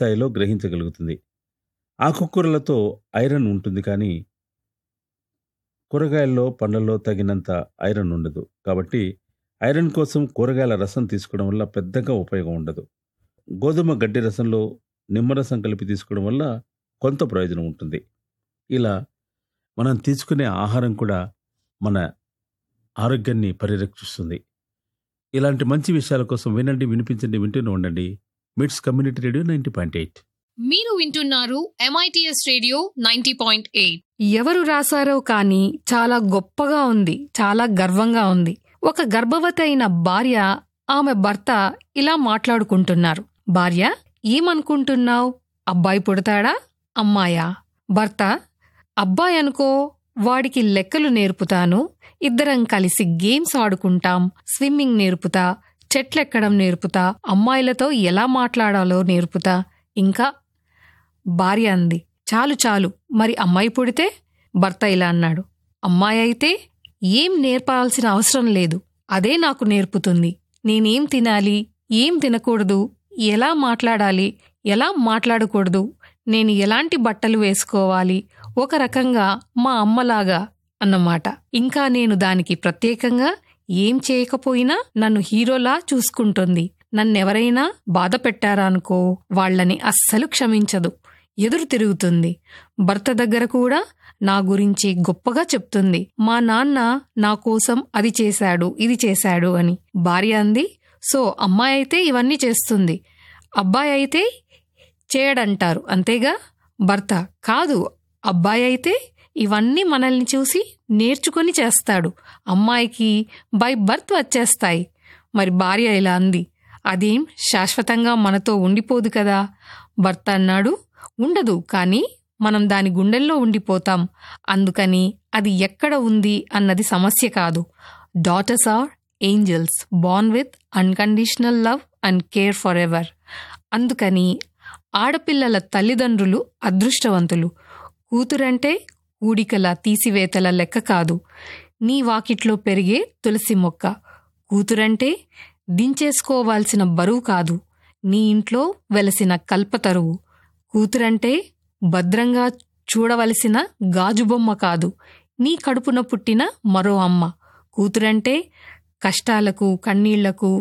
స్థాయిలో గ్రహించగలుగుతుంది ఆకుకూరలతో ఐరన్ ఉంటుంది కానీ కూరగాయల్లో పండ్లలో తగినంత ఐరన్ ఉండదు కాబట్టి ఐరన్ కోసం కూరగాయల రసం తీసుకోవడం వల్ల పెద్దగా ఉపయోగం ఉండదు గోధుమ గడ్డి రసంలో నిమ్మరసం కలిపి తీసుకోవడం వల్ల కొంత ప్రయోజనం ఉంటుంది ఇలా మనం తీసుకునే ఆహారం కూడా మన ఆరోగ్యాన్ని పరిరక్షిస్తుంది ఇలాంటి మంచి విషయాల కోసం వినండి వినిపించండి వింటూనే ఉండండి MITS community radio ninety point eight మీరు వింటున్నారు M I T S radio ninety point eight ఎవరు రాశారో కానీ చాలా గొప్పగా ఉంది చాలా గర్వంగా ఉంది ఒక గర్భవతి అయిన భార్య ఆమె భర్త ఇలా మాట్లాడుకుంటున్నారు భార్య ఏమనుకుంటున్నావు అబ్బాయి పుడతాడా అమ్మాయా భర్త అబ్బాయి అనుకో వాడికి లెక్కలు నేర్పుతాను ఇద్దరం కలిసి గేమ్స్ ఆడుకుంటాం స్విమ్మింగ్ నేర్పుతా చెట్లెక్కడం నేర్పుతా అమ్మాయిలతో ఎలా మాట్లాడాలో నేర్పుతా ఇంకా భార్య అంది చాలు చాలు మరి అమ్మాయి పుడితే భర్త ఇలా అన్నాడు అమ్మాయి అయితే ఏం నేర్పాల్సిన అవసరం లేదు అదే నాకు నేర్పుతుంది నేనేం తినాలి ఏం తినకూడదు ఎలా మాట్లాడాలి ఎలా మాట్లాడకూడదు నేను ఎలాంటి బట్టలు వేసుకోవాలి ఒక రకంగా మా అమ్మలాగా అన్నమాట ఇంకా నేను దానికి ప్రత్యేకంగా ఏం చేయకపోయినా నన్ను హీరోలా చూసుకుంటుంది నన్నెవరైనా బాధ పెట్టారా అనుకో వాళ్ళని అస్సలు క్షమించదు ఎదురు తిరుగుతుంది భర్త దగ్గర కూడా నా గురించి గొప్పగా చెప్తుంది మా నాన్న నా కోసం అది చేశాడు ఇది చేశాడు అని భార్య అంది సో అమ్మాయి అయితే ఇవన్నీ చేస్తుంది అబ్బాయి అయితే చేయడంటారు అంతేగా భర్త కాదు అబ్బాయి అయితే ఇవన్నీ మనల్ని చూసి నేర్చుకొని చేస్తాడు అమ్మాయికి బై బర్త్ వచ్చేస్తాయి మరి భార్య ఇలా అంది అదేం శాశ్వతంగా మనతో ఉండిపోదు కదా భర్త అన్నాడు ఉండదు కానీ మనం దాని గుండెల్లో ఉండిపోతాం అందుకని అది ఎక్కడ ఉంది అన్నది సమస్య కాదు daughters are angels born with unconditional love and care forever అందుకని ఆడపిల్లల తల్లిదండ్రులు అదృష్టవంతులు కూతురంటే ఊడికల తీసివేతల లెక్క కాదు నీ వాకిట్లో పెరిగే తులసి మొక్క కూతురంటే దించేసుకోవాల్సిన బరువు కాదు నీ ఇంట్లో వెలసిన కల్పతరువు కూతురంటే భద్రంగా చూడవలసిన గాజుబొమ్మ కాదు నీ కడుపున పుట్టిన మరో అమ్మ కూతురంటే కష్టాలకు కన్నీళ్లకు